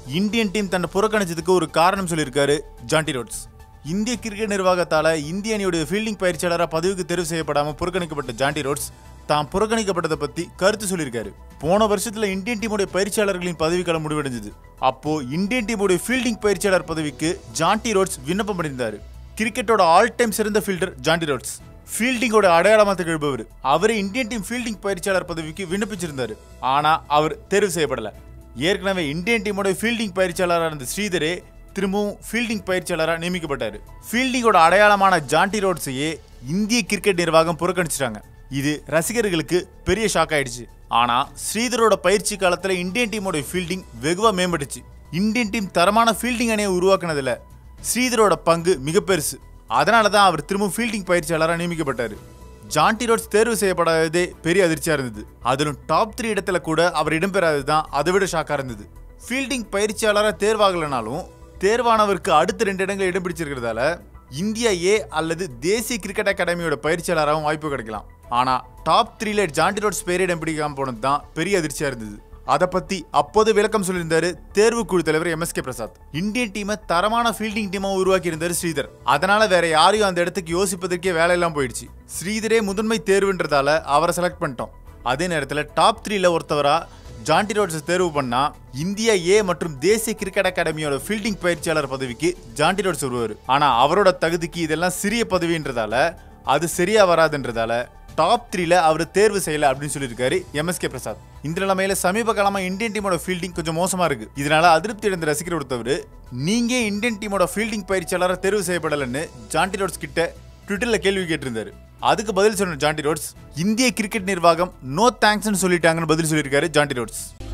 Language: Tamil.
இந்தியன் டீம் தன்னை புறக்கணிச்சதுக்கு ஒரு காரணம் சொல்லியிருக்காரு ஜாண்டி ரோட்ஸ் இந்திய கிரிக்கெட் நிர்வாகத்தால இந்திய அணியுடைய ஃபீல்டிங் பயிற்சியாளராக பதவிக்கு தேர்வு செய்யப்படாம புறக்கணிக்கப்பட்ட ஜாண்டி ரோட்ஸ் தான் புறக்கணிக்கப்பட்டதை பத்தி கருத்து சொல்லியிருக்காரு போன வருஷத்துல இந்தியன் டீமுடைய பயிற்சியாளர்களின் பதவிக்காலம் முடிவடைஞ்சது அப்போ இந்தியன் டீமுடைய ஃபீல்டிங் பயிற்சியாளர் பதவிக்கு ஜாண்டி ரோட்ஸ் விண்ணப்பம் பண்ணியிருந்தாரு கிரிக்கெட்டோட ஆல் டைம் சிறந்த ஃபீல்டர் ஜாண்டி ரோட்ஸ் ஃபீல்டிங்கோட அடையாளமா திகழ்பவர் அவரே இந்தியன் டீம் ஃபீல்டிங் பயிற்சியாளர் பதவிக்கு விண்ணப்பிச்சிருந்தாரு ஆனா அவர் தேர்வு செய்யப்படல ஏற்கனவே இந்தியன் டீமோட ஃபீல்டிங் பயிற்சியாளராக இருந்த ஸ்ரீதரே திரும்பவும் ஃபீல்டிங் பயிற்சியாளராக நியமிக்கப்பட்டார் ஃபீல்டிங்கோட அடையாளமான ஜாண்டி ரோட்ஸையே இந்திய கிரிக்கெட் நிர்வாகம் புறக்கணிச்சிட்டாங்க இது ரசிகர்களுக்கு பெரிய ஷாக் ஆயிடுச்சு ஆனா ஸ்ரீதரோட பயிற்சி காலத்துல இந்தியன் டீமோட ஃபீல்டிங் வெகுவா மேம்பட்டுச்சு இந்தியன் டீம் தரமான ஃபீல்டிங் அணியை உருவாக்குனதுல ஸ்ரீதரோட பங்கு மிக பெருசு அதனால தான் அவர் திரும்பவும் ஃபீல்டிங் பயிற்சியாளராக நியமிக்கப்பட்டார் ஜான்டி ரோட்ஸ் தேர்வு செய்யப்படாததே பெரிய அதிர்ச்சியா இருந்தது அதிலும் டாப் த்ரீ இடத்துல கூட அவர் இடம்பெறாதது தான் அதை விட ஷாக்கா இருந்தது ஃபீல்டிங் பயிற்சியாளராக தேர்வாகலைனாலும் தேர்வானவருக்கு அடுத்த ரெண்டு இடங்கள் இடம் பிடிச்சிருக்கிறதால இந்தியா ஏ அல்லது தேசிய கிரிக்கெட் அகாடமியோட பயிற்சியாளராகவும் வாய்ப்பு கிடைக்கலாம் ஆனா டாப் த்ரீல ஜான்டி ரோட்ஸ் பேர் இடம் பிடிக்காம போனது தான் பெரிய அதிர்ச்சியா இருந்தது அதை பத்தி அப்போது விளக்கம் சொல்லியிருந்தாரு தேர்வு குழு தலைவர் எம்எஸ்கே பிரசாத் இந்தியன் டீமை தரமான ஃபீல்டிங் டீமா உருவாக்கி இருந்தாரு ஸ்ரீதர் அதனால வேற யாரையும் அந்த இடத்துக்கு யோசிப்பதற்கே வேலையெல்லாம் போயிடுச்சு ஸ்ரீதரே முதன்மை தேர்வுன்றதால அவரை செலக்ட் பண்ணிட்டோம் அதே நேரத்தில் டாப் த்ரீல ஒருத்தவரா ஜான்டி ரோட்ஸ் தேர்வு பண்ணா இந்தியா ஏ மற்றும் தேசிய கிரிக்கெட் அகாடமியோட ஃபீல்டிங் பயிற்சியாளர் பதவிக்கு ஜான்டி ரோட்ஸ் வருவார் ஆனா அவரோட தகுதிக்கு இதெல்லாம் சிறிய பதவின்றதால அது சரியா வராதுன்றதால டாப் த்ரீல அவர் தேர்வு செய்யல அப்படின்னு சொல்லியிருக்காரு எம்எஸ்கே பிரசாத் இந்த நிலைமையில சமீப காலமா இந்தியன் டீமோட ஃபீல்டிங் கொஞ்சம் மோசமா இருக்கு இதனால அதிருப்தி அடைந்த ரசிகர் ஒருத்தவர் நீங்க இந்தியன் டீமோட ஃபீல்டிங் பயிற்சியாளராக தேர்வு செய்யப்படலன்னு ஜான்டி ரோட்ஸ் கிட்ட ட்விட்டர்ல கேள்வி கேட்டிருந்தாரு அதுக்கு பதில் சொன்ன ஜான்டி ரோட்ஸ் இந்திய கிரிக்கெட் நிர்வாகம் நோ தேங்க்ஸ்னு சொல்லிட்டாங்கன்னு பதில் சொல்லியிருக்காரு ஜான்டி ரோட்ஸ்